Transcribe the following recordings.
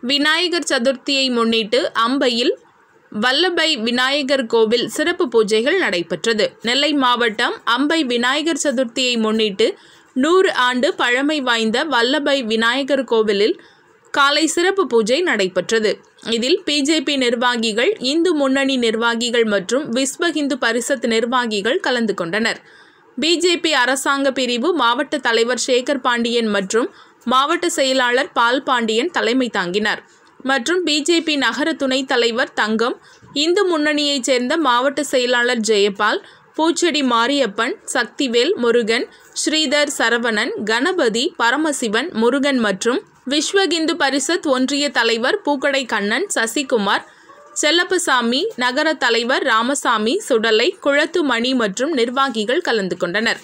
விநாயகர் சதுர்த்தியை முன்னிட்டு அம்பையில் வல்லபை விநாயகர் கோவில் சிறப்பு பூஜைகள் நடைபெற்றது நெல்லை மாவட்டம் அம்பை விநாயகர் சதுர்த்தியை முன்னிட்டு நூறு ஆண்டு பழமை வாய்ந்த வல்லபை விநாயகர் கோவிலில் காலை சிறப்பு பூஜை நடைபெற்றது இதில் பிஜேபி நிர்வாகிகள் இந்து முன்னணி நிர்வாகிகள் மற்றும் விஸ்வ இந்து பரிஷத் நிர்வாகிகள் கலந்து கொண்டனர் பிஜேபி அரசாங்க பிரிவு மாவட்ட தலைவர் சேகர் பாண்டியன் மற்றும் மாவட்ட செயலாளர் பால் பாண்டியன் தலைமை தாங்கினார் மற்றும் பிஜேபி நகர துணைத் தலைவர் தங்கம் இந்து முன்னணியைச் சேர்ந்த மாவட்ட செயலாளர் ஜெயபால் பூச்செடி மாரியப்பன் சக்திவேல் முருகன் ஸ்ரீதர் சரவணன் கணபதி பரமசிவன் முருகன் மற்றும் விஸ்வ இந்து பரிஷத் ஒன்றிய தலைவர் பூக்கடை கண்ணன் சசிகுமார் செல்லப்பசாமி நகர தலைவர் ராமசாமி சுடலை குளத்துமணி மற்றும் நிர்வாகிகள் கலந்து கொண்டனர்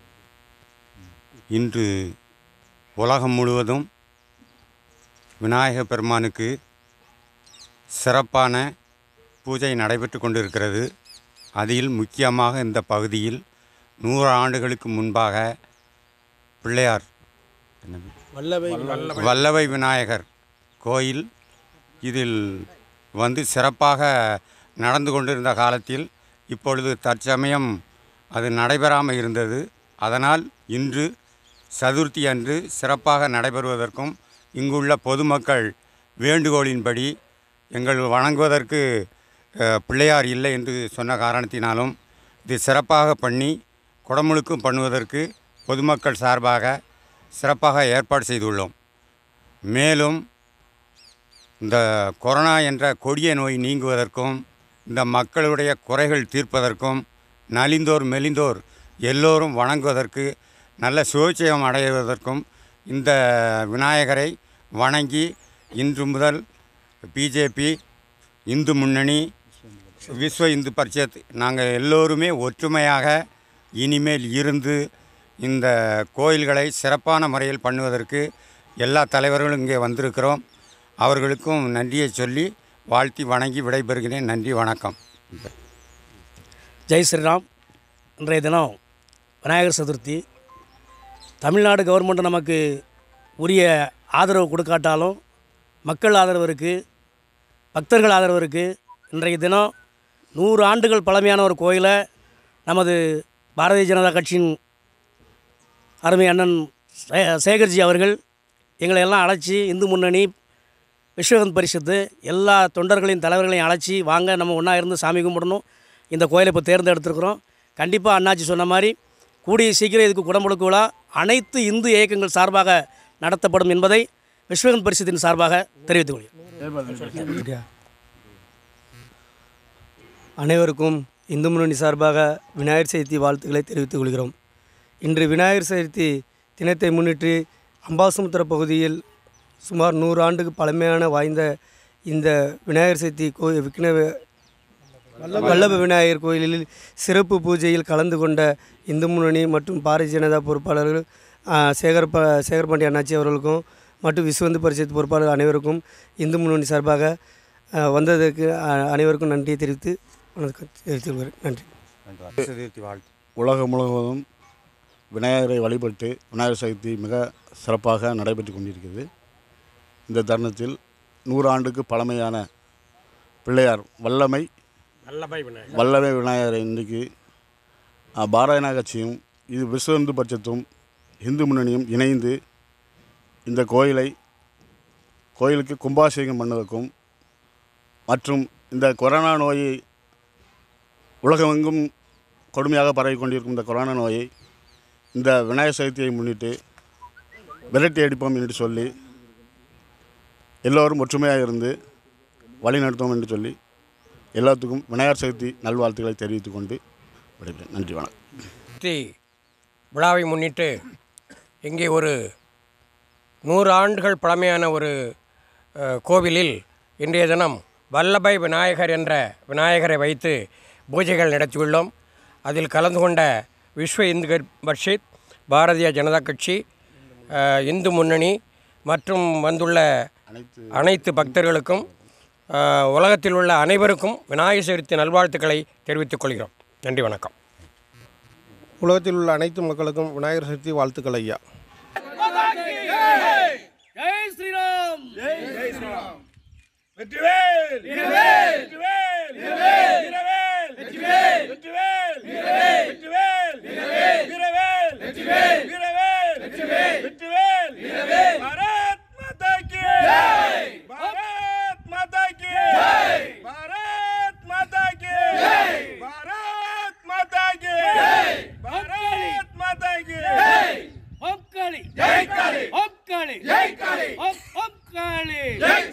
இன்று உலகம் முழுவதும் விநாயக பெருமானுக்கு சிறப்பான பூஜை நடைபெற்று கொண்டிருக்கிறது அதில் முக்கியமாக இந்த பகுதியில் நூறு ஆண்டுகளுக்கு முன்பாக பிள்ளையார் என்னது? வல்லவை வல்லவை விநாயகர் கோயில் இதில் வந்து சிறப்பாக நடந்து கொண்டிருந்த காலத்தில் இப்பொழுது தற்சமயம் அது நடைபெறாமல் இருந்தது அதனால் இன்று சதுர்த்தி அன்று சிறப்பாக நடைபெறுவதற்கும் இங்குள்ள பொதுமக்கள் வேண்டுகோளின்படி எங்கள் வணங்குவதற்கு அஹ், பிள்ளையார் இல்லை என்று சொன்ன காரணத்தினாலும் இது சிறப்பாக பண்ணி குடமுழுக்கும் பண்ணுவதற்கு பொதுமக்கள் சார்பாக சிறப்பாக ஏற்பாடு செய்துள்ளோம் மேலும் இந்த கொரோனா என்ற கொடிய நோய் நீங்குவதற்கும் இந்த மக்களுடைய குறைகள் தீர்ப்பதற்கும் நலிந்தோர் மெலிந்தோர் எல்லோரும் வணங்குவதற்கு நல்ல சுயோட்சயம் அடைவதற்கும் இந்த விநாயகரை வணங்கி இன்று முதல் பிஜேபி இந்து முன்னணி விஸ்வ இந்து பரிஷத் நாங்கள் எல்லோருமே ஒற்றுமையாக இனிமேல் இருந்து இந்த கோயில்களை சிறப்பான முறையில் பண்ணுவதற்கு எல்லா தலைவர்களும் இங்கே வந்திருக்கிறோம் அவர்களுக்கும் நன்றியை சொல்லி வாழ்த்தி வணங்கி விடைபெறுகிறேன் நன்றி வணக்கம் ஜெய் ஸ்ரீராம் இன்றைய தினம் விநாயகர் சதுர்த்தி தமிழ்நாடு கவர்மெண்ட் நமக்கு உரிய ஆதரவு கொடுக்காட்டாலும் மக்கள் ஆதரவு இருக்குது பக்தர்கள் ஆதரவு இருக்குது இன்றைய தினம் நூறு ஆண்டுகள் பழமையான ஒரு கோயிலை நமது பாரதிய ஜனதா கட்சியின் அருமை அண்ணன் சே- சேகர்ஜி அவர்கள் எங்களை எல்லாம் அழைச்சி இந்து முன்னணி விஸ்வகந்த் பரிஷத்து எல்லா தொண்டர்களையும் தலைவர்களையும் அழைச்சி வாங்க நம்ம ஒன்றா இருந்து சாமி கும்பிடணும் இந்த கோயிலை இப்போ தேர்ந்தெடுத்திருக்கிறோம் கண்டிப்பாக அண்ணாச்சி சொன்ன மாதிரி கூடிய சீக்கிரம் இதுக்கு குடமுழுக்கு விழா அனைத்து இந்து இயக்கங்கள் சார்பாக நடத்தப்படும் என்பதை விஸ்வகந்த் பரிஷத்தின் சார்பாக தெரிவித்துக் கொள்கிறேன் அனைவருக்கும் இந்து முன்னணி சார்பாக விநாயகர் சதுர்த்தி வாழ்த்துக்களை தெரிவித்துக் கொள்கிறோம் இன்று விநாயகர் சதுர்த்தி தினத்தை முன்னிட்டு அம்பாசமுத்திர பகுதியில் சுமார் நூறு ஆண்டுக்கு பழமையான வாய்ந்த இந்த விநாயகர் சதுர்த்தி கோயில் விக்ன வல்லப விநாயகர் கோயிலில் சிறப்பு பூஜையில் கலந்து கொண்ட இந்து முன்னணி மற்றும் பாரதிய ஜனதா பொறுப்பாளர்கள் ஆ, சேகர் ப சேகர் பாண்டி அண்ணாச்சி அவர்களுக்கும் மற்றும் விஸ்வந்து பரிஷத் பொறுப்பாளர் அனைவருக்கும் இந்து முன்னணி சார்பாக ஆ, வந்ததற்கு ஆ, அனைவருக்கும் நன்றியை தெரிவித்து வணக்கம் தெரிவித்துக் கொள்கிறேன் நன்றி சதுர்த்தி வாழ்த்து உலகம் முழுவதும் விநாயகரை வழிபட்டு விநாயகர் சதுர்த்தி மிக சிறப்பாக நடைபெற்று கொண்டிருக்கிறது இந்த தருணத்தில் நூறு ஆண்டுக்கு பழமையான பிள்ளையார் வல்லமை வல்லமை விநாயகரை இன்றைக்கு அஹ், பாரதிய ஜனதா கட்சியும் இது விஸ்வ இந்து பட்சத்தும் இந்து முன்னணியும் இணைந்து இந்த கோயிலை கோயிலுக்கு கும்பாபிஷேகம் பண்ணுவதற்கும் மற்றும் இந்த கொரோனா நோயை உலகமெங்கும் கொடுமையாக பரவி கொண்டிருக்கும் இந்த கொரோனா நோயை இந்த விநாயகர் சதுர்த்தியை முன்னிட்டு விரட்டி அடிப்போம் என்று சொல்லி எல்லோரும் ஒற்றுமையாக இருந்து வழி நடத்துவோம் என்று சொல்லி எல்லாத்துக்கும் விநாயகர் சதுர்த்தி நல்வாழ்த்துக்களை தெரிவித்துக் கொண்டு விடைபெறுகிறேன் நன்றி வணக்கம் சதுர்த்தி விழாவை முன்னிட்டு இங்கே ஒரு நூறு ஆண்டுகள் பழமையான ஒரு அஹ், கோவிலில் இன்றைய தினம் வல்லபை விநாயகர் என்ற விநாயகரை வைத்து பூஜைகள் நடத்தியுள்ளோம் அதில் கலந்து கொண்ட விஸ்வ இந்து பட்ஷித் பாரதிய ஜனதா கட்சி அஹ், இந்து முன்னணி மற்றும் வந்துள்ள அனைத்து பக்தர்களுக்கும் அஹ், உலகத்தில் உள்ள அனைவருக்கும் விநாயகர் சதுர்த்தி நல்வாழ்த்துக்களை தெரிவித்துக் கொள்கிறோம் நன்றி வணக்கம் உலகத்தில் உள்ள அனைத்து மக்களுக்கும் விநாயகர் சதுர்த்தி வாழ்த்துக்கள் ஐயா ஜெய் ஸ்ரீராம் ஜெய் ஸ்ரீராம் வெற்றிவேல் வெற்றிவேல் வெற்றிவேல் வீரவேல் வெற்றிவேல் வெற்றிவேல் வெற்றிவேல் வீரவேல் வெற்றிவேல் வீரவேல் வெற்றிவேல் வெற்றிவேல் வீரவேல் பாரத் மாதா கி ஜெய் பாரத் மாதா கி ஜெய் பாரத் மாதா கி ஜெய் பாரத் மாதா கி ஜெய் பாரத் மாதா கி ஜெய் ஒக்காளி ஜெய் காளி ஒக்காளி ஜெய் காளி ஒக்காளி ஜெய்